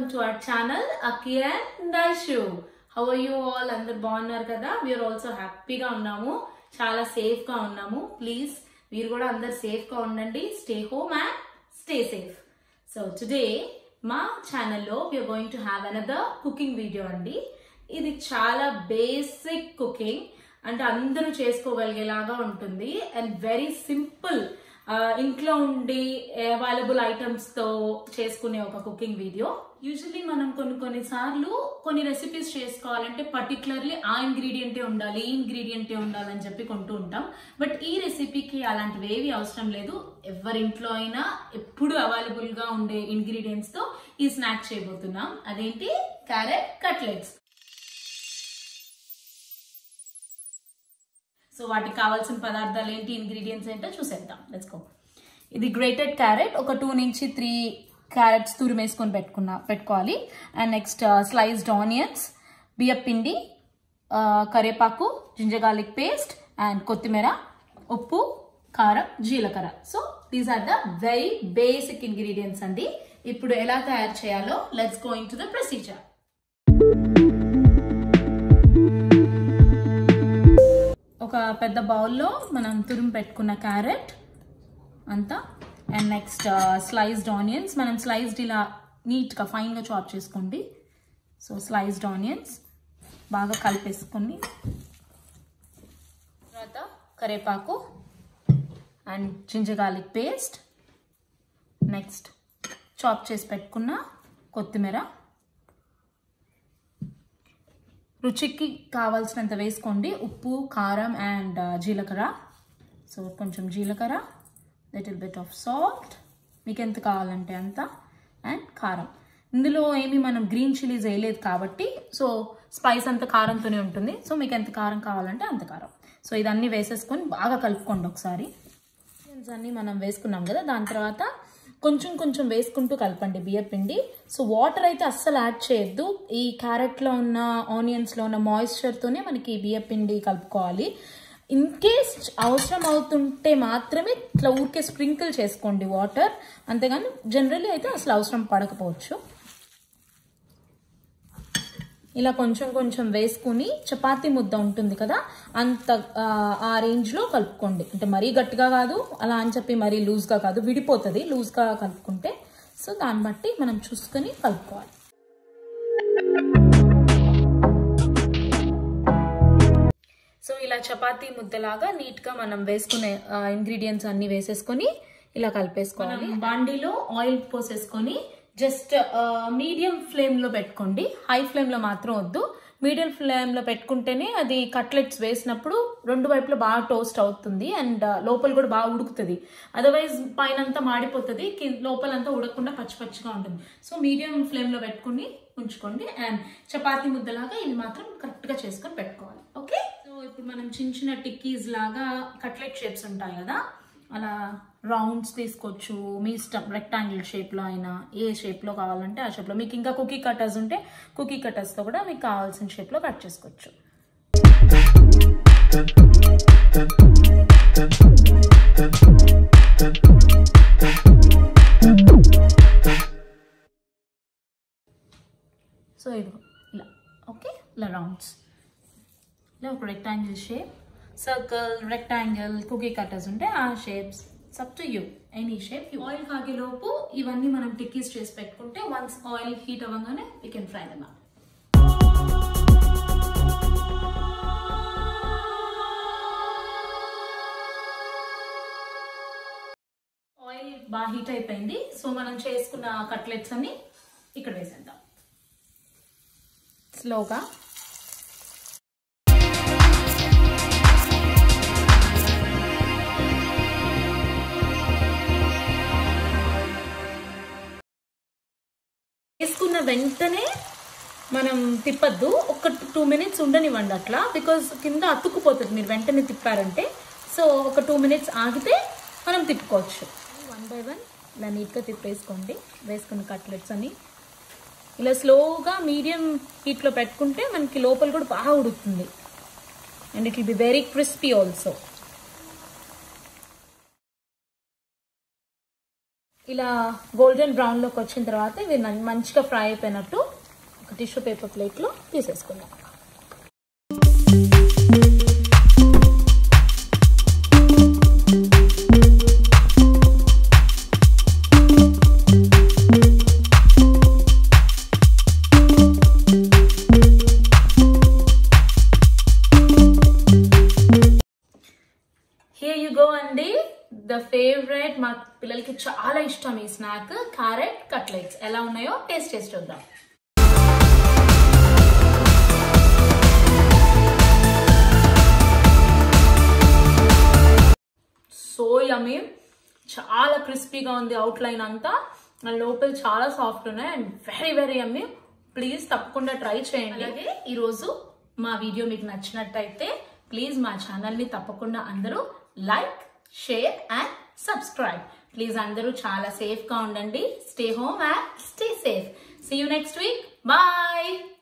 to our channel అకి and దైషు how are you all అందరు బాగున్నారు కదా వీఆర్ ఆల్సో హ్యాపీగా ఉన్నాము చాలా సేఫ్ గా ఉన్నాము ప్లీజ్ మీరు కూడా అందరు సేఫ్ గా ఉండండి stay home and stay safe so today మా ఛానల్లో we are going to have another cooking video అండి ఇది చాలా బేసిక్ కుకింగ్ అంటే అందరూ చేసుకోగలిగేలాగా ఉంటుంది అండ్ వెరీ సింపుల్ ఇంట్లో ఉండి అవైలబుల్ ఐటమ్స్ తో చేసుకునే ఒక కుకింగ్ వీడియో యూజువల్లీ మనం కొన్ని కొన్ని సార్లు కొన్ని రెసిపీస్ చేసుకోవాలంటే పర్టికులర్లీ ఆ ఇంగ్రీడియంటే ఉండాలి ఈ ఇంగ్రీడియంటే ఉండాలని చెప్పి కొంటూ ఉంటాం బట్ ఈ రెసిపీకి అలాంటివి ఏవి అవసరం లేదు ఎవరింట్లో అయినా ఎప్పుడు అవైలబుల్ గా ఉండే ఇంగ్రీడియంట్స్ తో ఈ స్నాక్ చేయబోతున్నాం అదేంటి క్యారెట్ కట్లెట్స్ సో వాటికి కావాల్సిన పదార్థాలు ఏంటి ఇంగ్రీడియంట్స్ ఏంటో చూసేద్దాం లెట్స్ గో ఇది గ్రేటెడ్ క్యారెట్ ఒక టూ నుంచి త్రీ క్యారెట్స్ తురిమేసుకొని పెట్టుకున్నా పెట్టుకోవాలి అండ్ నెక్స్ట్ స్లైస్డ్ ఆనియన్స్ బియ్యపిండి కరివేపాకు జింజర్ గార్లిక్ పేస్ట్ అండ్ కొత్తిమీర ఉప్పు కారం జీలకర్ర so these are the very basic ingredients అండి ఇప్పుడు ఎలా తయారు చేయాలో let's going to the procedure ఒక పెద్ద బౌల్లో మనం తురుము పెట్టుకున్న క్యారెట్ అంతా అండ్ నెక్స్ట్ స్లైస్డ్ ఆనియన్స్ మనం స్లైస్డ్ ఇలా నీట్గా ఫైన్గా చాప్ చేసుకోండి సో స్లైస్డ్ ఆనియన్స్ బాగా కలిపేసుకొని తర్వాత కరేపాకు and ginger garlic paste next chop చేసి పెట్టుకున్న కొత్తిమీర రుచికి కావాల్సినంత వేసుకోండి ఉప్పు కారం అండ్ జీలకర్ర సో కొంచెం జీలకర్ర లిటిల్ బిట్ ఆఫ్ సాల్ట్ మీకు ఎంత కావాలంటే అంత అండ్ కారం ఇందులో ఏమి మనం గ్రీన్ చిల్లీస్ వేయలేదు కాబట్టి సో స్పైస్ అంత కారంతోనే ఉంటుంది సో మీకు ఎంత కారం కావాలంటే అంత కారం సో ఇదన్నీ వేసేసుకొని బాగా కలుపుకోండి ఒకసారి అన్నీ మనం వేసుకున్నాం కదా దాని తర్వాత కొంచెం కొంచెం వేసుకుంటూ కలపండి బియ్య పిండి సో వాటర్ అయితే అస్సలు యాడ్ చేయొద్దు ఈ క్యారెట్లో ఉన్న ఆనియన్స్లో ఉన్న మాయిశ్చర్తోనే మనకి బియ్య పిండి కలుపుకోవాలి ఇన్ కేస్ అవసరం అవుతుంటే మాత్రమే ఇట్లా ఊరికే స్ప్రింకిల్ చేసుకోండి వాటర్ అంతేగాని జనరల్లీ అయితే అసలు అవసరం పడకపోవచ్చు ఇలా కొంచెం కొంచెం వేసుకుని చపాతీ ముద్ద ఉంటుంది కదా అంత ఆ రేంజ్లో కలుపుకోండి అంటే మరీ గట్టిగా కాదు అలా అని చెప్పి మరీ లూజ్గా కాదు విడిపోతుంది లూజ్గా కలుపుకుంటే సో దాన్ని బట్టి మనం చూసుకొని కలుపుకోవాలి సో ఇలా చపాతీ ముద్దలాగా నీట్గా మనం వేసుకునే ఇంగ్రీడియంట్స్ అన్ని వేసేసుకొని ఇలా కలిపేసుకోవాలి బాండీలో ఆయిల్ పోసేసుకొని జస్ట్ మీడియం ఫ్లేమ్లో పెట్టుకోండి హై ఫ్లేమ్లో మాత్రం వద్దు మీడియం ఫ్లేమ్లో పెట్టుకుంటేనే అది కట్లెట్స్ వేసినప్పుడు రెండు వైపులో బాగా టోస్ట్ అవుతుంది అండ్ లోపల కూడా బాగా ఉడుకుతుంది అదర్వైజ్ పైన అంతా మాడిపోతుంది లోపలంతా ఉడకకుండా పచ్చి పచ్చిగా ఉంటుంది సో మీడియం ఫ్లేమ్లో పెట్టుకుని ఉంచుకోండి అండ్ చపాతీ ముద్దలాగా ఇవి మాత్రం కరెక్ట్గా చేసుకొని పెట్టుకోవాలి ఓకే సో ఇప్పుడు మనం చిన్న చిన్న టిక్కీస్ లాగా కట్లెట్ షేప్స్ ఉంటాయి కదా అలా రౌండ్స్ తీసుకోవచ్చు మీ ఇష్టం రెక్టాంగిల్ షేప్లో అయినా ఏ షేప్లో కావాలంటే ఆ షేప్లో మీకు ఇంకా కుకీ కటర్స్ ఉంటే కుకీ కటర్స్తో కూడా మీకు కావాల్సిన షేప్లో కట్ చేసుకోవచ్చు సో ఇది ఇలా ఓకే ఇలా రౌండ్స్ ఇలా ఒక rectangle shape circle rectangle cookie cutters ఉంటే ఆ షేప్స్ సబ్ to you any shape oil కాగేలోపు ఇవన్నీ మనం టిక్కీస్ చేసి పెట్టుకుంటే వన్స్ ఆయిల్ హీట్ అవ్వగానే we can fry them oil బాగా హీట్ అయిపోయింది సో మనం చేసుకున్న కట్లెట్స్ అన్ని ఇక్కడ వేసేద్దాం స్లోగా వేసుకున్న వెంటనే మనం తిప్పద్దు ఒక టూ మినిట్స్ ఉండనివ్వండి అట్లా బికాజ్ కింద అతుక్కుపోతుంది మీరు వెంటనే తిప్పారంటే సో ఒక టూ మినిట్స్ ఆగితే మనం తిప్పుకోవచ్చు వన్ బై వన్ ఇలా నీట్గా తిప్పేసుకోండి వేసుకున్న కట్లెట్స్ అని ఇలా స్లోగా మీడియం హీట్లో పెట్టుకుంటే మనకి లోపల కూడా బాగా ఉడుకుతుంది and it will be very crispy also ఇలా గోల్డెన్ బ్రౌన్లోకి వచ్చిన తర్వాత ఇవి నన్- మంచిగా ఫ్రై అయిపోయినట్టు ఒక టిష్యూ పేపర్ ప్లేట్లో తీసేసుకుందాం హియర్ యు గో అండి ద ఫేవరెట్ మా పిల్లలకి చాలా ఇష్టం ఈ స్నాక్ క్యారెట్ కట్లెట్స్ ఎలా ఉన్నాయో టేస్ట్ చేసి చూద్దాం సో యమీ చాలా క్రిస్పీగా ఉంది అవుట్ లైన్ అంతా అండ్ లోపల చాలా సాఫ్ట్ ఉన్నాయి and very very yummy please తప్పకుండా ట్రై చేయండి అలాగే ఈరోజు మా వీడియో మీకు నచ్చినట్టయితే ప్లీజ్ మా ఛానల్ని తప్పకుండా అందరూ like share and subscribe please అందరూ చాలా సేఫ్గా ఉండండి stay home and stay safe see you next week bye